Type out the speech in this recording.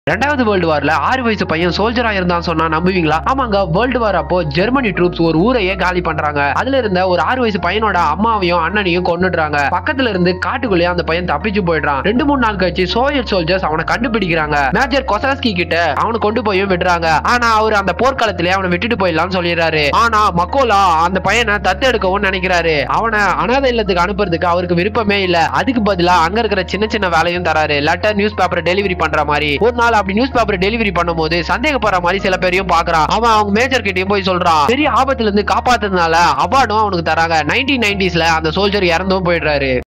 ரெண்டாவது வேர்ல்டு வார்ல ஆறு வயசு பையன் சோல்ஜரா இருந்தான் சொன்னா நம்புவீங்களா ஆமாங்க வேர்ல்டு வார் அப்போ ஜெர்மனி ட்ரூப்ஸ் ஒரு ஊரையே காலி பண்றாங்க அதுல இருந்த ஒரு ஆறு வயசு பையனோட அம்மாவையும் அண்ணனையும் கொன்னுடுறாங்க பக்கத்துல இருந்து காட்டுக்குள்ளேயே அந்த பையன் தப்பிச்சு போயிடுறான் ரெண்டு மூணு நாள் கழிச்சு சோவியத் சோல்ஜர்ஸ் அவனை கண்டுபிடிக்கிறாங்க மேஜர் கொசாஸ்கி கிட்ட அவனை கொண்டு போயும் விடுறாங்க ஆனா அவர் அந்த போர்க்காலத்திலே அவனை விட்டுட்டு போயிடலாம்னு சொல்லிடுறாரு ஆனா மக்கோலா அந்த பையனை தத்தெடுக்கவும் நினைக்கிறாரு அவனை அனாதை இல்லத்துக்கு அனுப்புறதுக்கு அவருக்கு விருப்பமே இல்ல அதுக்கு பதிலா அங்க இருக்கிற சின்ன சின்ன வேலையும் தராரு லெட்டர் நியூஸ் பேப்பர் டெலிவரி பண்ற மாதிரி ஒரு நாள் அப்படி நியூஸ் பேப்பர் டெலிவரி பண்ணும்போது சந்தேகப்படுற மாதிரி சில பேரையும் பாக்குறான் அவன் அவங்க மேஜர் கிட்டயும் போய் சொல்றான் பெரிய ஆபத்துல இருந்து காப்பாத்துறதுனால அவார்டும் அவனுக்கு தராங்க நைன்டீன் நைன்டிஸ்ல அந்த சோல்ஜர் இறந்தும் போயிடுறாரு